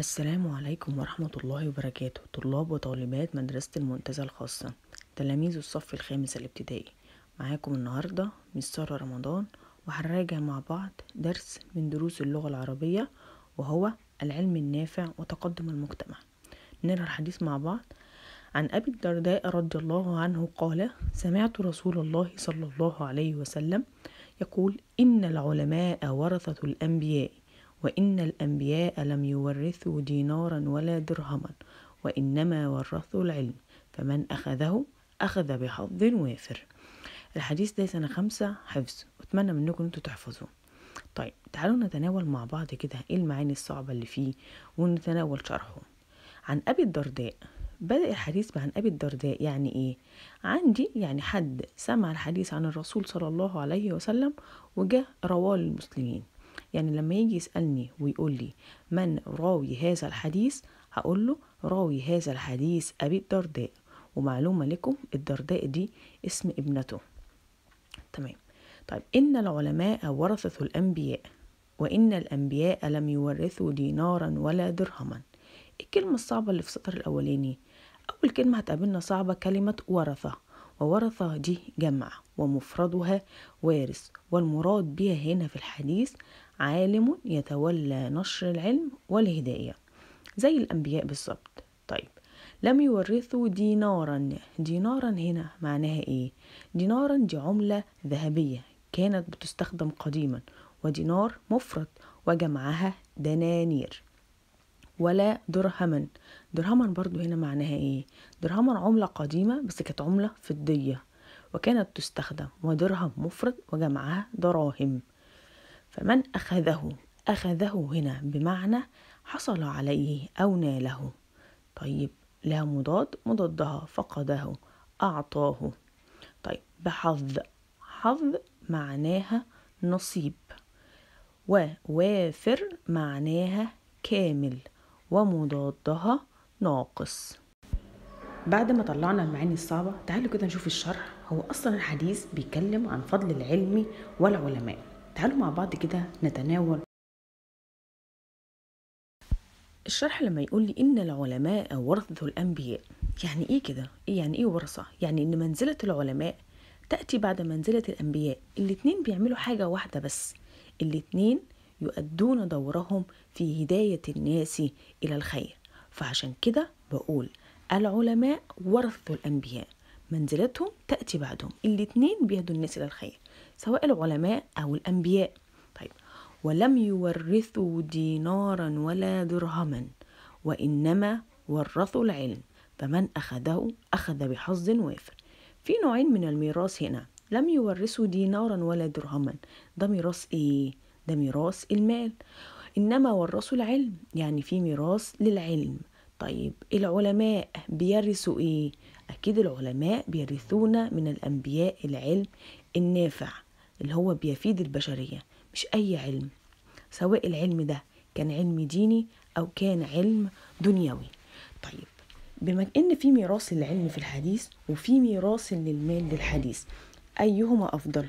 السلام عليكم ورحمة الله وبركاته طلاب وطالبات مدرسة المنتزه الخاصة تلاميذ الصف الخامس الابتدائي معاكم النهاردة مس سارة رمضان وهنراجع مع بعض درس من دروس اللغة العربية وهو العلم النافع وتقدم المجتمع نرى الحديث مع بعض عن أبي الدرداء رضي الله عنه قال سمعت رسول الله صلى الله عليه وسلم يقول إن العلماء ورثة الأنبياء وإن الأنبياء لم يورثوا دينارا ولا درهما وإنما ورثوا العلم فمن أخذه أخذ بحظ وافر الحديث ده سنة خمسة حفظ وأتمنى منكم أنتوا تحفظوه طيب تعالوا نتناول مع بعض كده ايه المعاني الصعبة اللي فيه ونتناول شرحه عن أبي الدرداء بدأ الحديث عن أبي الدرداء يعني إيه؟ عندي يعني حد سمع الحديث عن الرسول صلى الله عليه وسلم وجاء رواه للمسلمين يعني لما يجي يسألني ويقول لي من راوي هذا الحديث هقول له راوي هذا الحديث أبي الدرداء ومعلومة لكم الدرداء دي اسم ابنته تمام طيب إن العلماء ورثة الأنبياء وإن الأنبياء لم يورثوا دينارا ولا درهما الكلمة الصعبة اللي في السطر الأولاني أول كلمة هتقابلنا صعبة كلمة ورثة وورثة دي جمع ومفردها وارث والمراد بها هنا في الحديث عالم يتولى نشر العلم والهداية زي الأنبياء بالظبط طيب لم يورثوا دينارا دينارا هنا معناها ايه دينارا دي عملة ذهبية كانت بتستخدم قديما ودينار مفرد وجمعها دنانير ولا درهما درهما برضو هنا معناها ايه درهما عملة قديمة بس كانت عملة فضية وكانت تستخدم ودرهم مفرد وجمعها دراهم فمن أخذه أخذه هنا بمعنى حصل عليه أو ناله طيب لا مضاد مضادها فقده أعطاه طيب بحظ حظ معناها نصيب ووافر معناها كامل ومضادها ناقص بعد ما طلعنا المعاني الصعبة تعالوا كده نشوف الشرح هو أصلا الحديث بيتكلم عن فضل العلم والعلماء تعالوا مع بعض كده نتناول الشرح لما يقول لي إن العلماء ورثة الأنبياء يعني إيه كده؟ إيه يعني إيه ورثة؟ يعني إن منزلة العلماء تأتي بعد منزلة الأنبياء الاتنين بيعملوا حاجة واحدة بس الاتنين يؤدون دورهم في هداية الناس إلى الخير فعشان كده بقول العلماء ورثة الأنبياء منزلتهم تأتي بعدهم الاتنين بيهدوا الناس إلى الخير سواء العلماء أو الأنبياء طيب ولم يورثوا دينارا ولا درهما وإنما ورثوا العلم فمن أخذه أخذ بحظ وافر في نوعين من الميراث هنا لم يورثوا دينارا ولا درهما ده ميراث ايه ده ميراث المال انما ورثوا العلم يعني في ميراث للعلم طيب العلماء بيرثوا ايه اكيد العلماء بيرثون من الانبياء العلم النافع اللي هو بيفيد البشريه مش اي علم سواء العلم ده كان علم ديني او كان علم دنيوي طيب بما ان في ميراث للعلم في الحديث وفي ميراث للمال للحديث ايهما افضل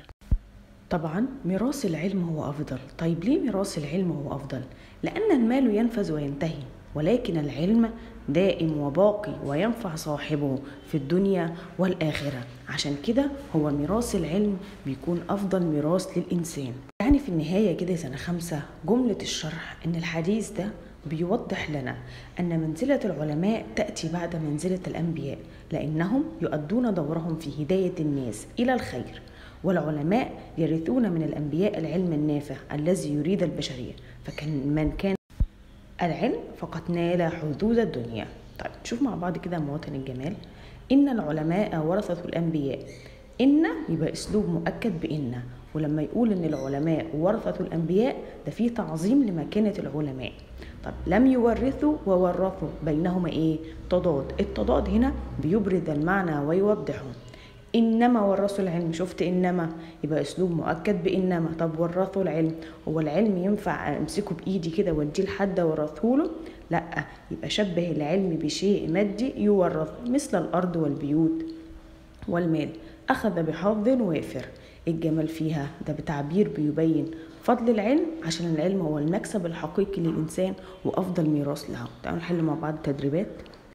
طبعا ميراث العلم هو افضل طيب ليه ميراث العلم هو افضل لان المال ينفذ وينتهي ولكن العلم دائم وباقي وينفع صاحبه في الدنيا والآخرة عشان كده هو ميراث العلم بيكون أفضل ميراث للإنسان يعني في النهاية كده سنة خمسة جملة الشرح إن الحديث ده بيوضح لنا أن منزلة العلماء تأتي بعد منزلة الأنبياء لأنهم يؤدون دورهم في هداية الناس إلى الخير والعلماء يرثون من الأنبياء العلم النافع الذي يريد البشرية فكان من كان العلم فقد نال حظوظ الدنيا طيب نشوف مع بعض كده مواطن الجمال إن العلماء ورثة الأنبياء إن يبقى أسلوب مؤكد بإن ولما يقول إن العلماء ورثة الأنبياء ده فيه تعظيم لمكانة العلماء طب لم يورثوا وورثوا بينهما إيه تضاد التضاد هنا بيبرز المعنى ويوضحه انما ورثوا العلم شفت انما يبقى اسلوب مؤكد بانما طب ورثوا العلم هو العلم ينفع امسكه بايدي كده واديه لحد اورثه له لا يبقى شبه العلم بشيء مادي يورث مثل الارض والبيوت والمال أخذ بحظ وافر الجمال فيها ده بتعبير بيبين فضل العلم عشان العلم هو المكسب الحقيقي للإنسان وأفضل ميراث له تعالوا نحل مع بعض تدريبات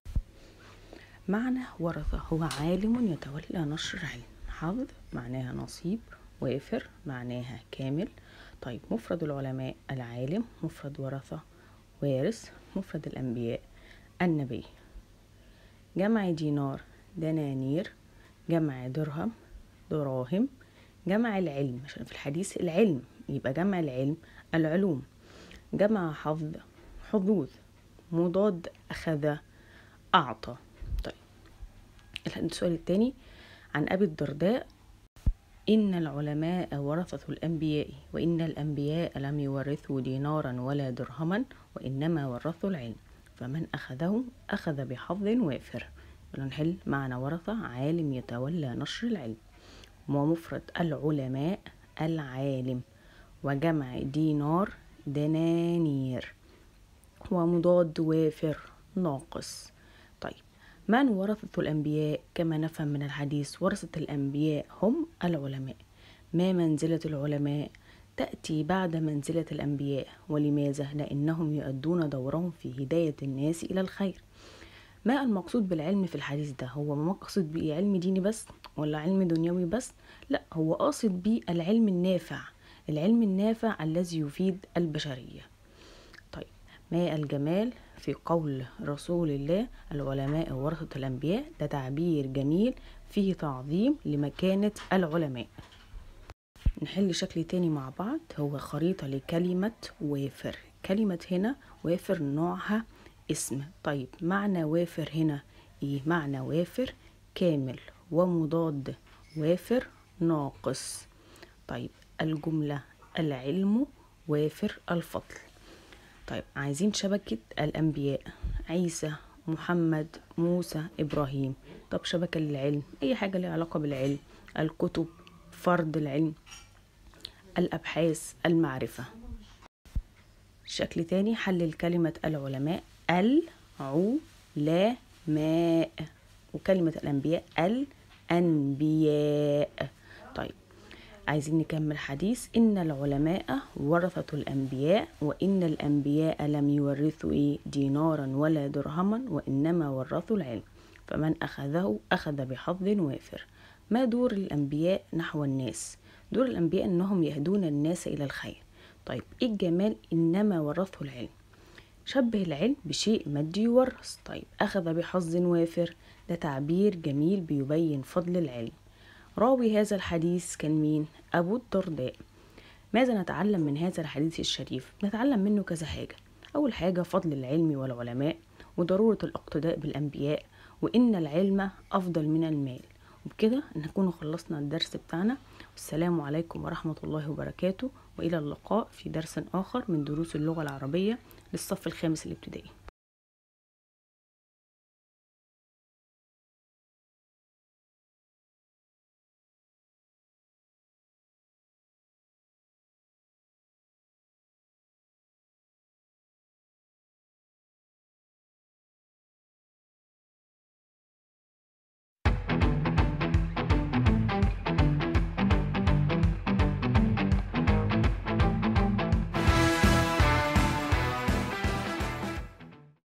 معنى ورثة هو عالم يتولى نشر علم حظ معناها نصيب وافر معناها كامل طيب مفرد العلماء العالم مفرد ورثة وارث مفرد الأنبياء النبي جمع دينار دنانير جمع درهم دراهم جمع العلم عشان في الحديث العلم يبقى جمع العلم العلوم جمع حظ حظوظ مضاد أخذ أعطى طيب السؤال الثاني عن أبي الدرداء إن العلماء ورثة الأنبياء وإن الأنبياء لم يورثوا دينارا ولا درهما وإنما ورثوا العلم فمن أخذه أخذ بحظ وافر نحل معنى ورثة عالم يتولى نشر العلم ومفرد العلماء العالم وجمع دينار دنانير ومضاد وافر ناقص طيب من ورثة الأنبياء كما نفهم من الحديث ورثة الأنبياء هم العلماء ما منزلة العلماء تأتي بعد منزلة الأنبياء ولماذا؟ لأنهم يؤدون دورهم في هداية الناس إلى الخير ما المقصود بالعلم في الحديث ده هو مقصود بيه علم ديني بس ولا علم دنيوي بس لا هو قاصد بيه العلم النافع العلم النافع الذي يفيد البشرية طيب ما الجمال في قول رسول الله العلماء ورثة الأنبياء ده تعبير جميل فيه تعظيم لمكانة العلماء نحل شكل تاني مع بعض هو خريطة لكلمة وافر كلمة هنا وافر نوعها اسم طيب معنى وافر هنا ايه معنى وافر كامل ومضاد وافر ناقص طيب الجملة العلم وافر الفضل طيب عايزين شبكة الأنبياء عيسى محمد موسى إبراهيم طب شبكة للعلم أي حاجة لها علاقة بالعلم الكتب فرض العلم الأبحاث المعرفة شكل تاني حلل كلمة العلماء العلماء وكلمة الأنبياء الأنبياء طيب عايزين نكمل حديث إن العلماء ورثة الأنبياء وإن الأنبياء لم يورثوا إيه دينارا ولا درهما وإنما ورثوا العلم فمن أخذه أخذ بحظ وافر ما دور الأنبياء نحو الناس دور الأنبياء أنهم يهدون الناس إلى الخير طيب إيه الجمال إنما ورثه العلم شبه العلم بشيء مادي يورث طيب أخذ بحظ وافر ده تعبير جميل بيبين فضل العلم راوي هذا الحديث كان مين؟ أبو الدرداء ماذا نتعلم من هذا الحديث الشريف؟ نتعلم منه كذا حاجة أول حاجة فضل العلم والعلماء وضرورة الاقتداء بالأنبياء وإن العلم أفضل من المال وبكده نكون خلصنا الدرس بتاعنا والسلام عليكم ورحمة الله وبركاته وإلى اللقاء في درس آخر من دروس اللغة العربية للصف الخامس الابتدائي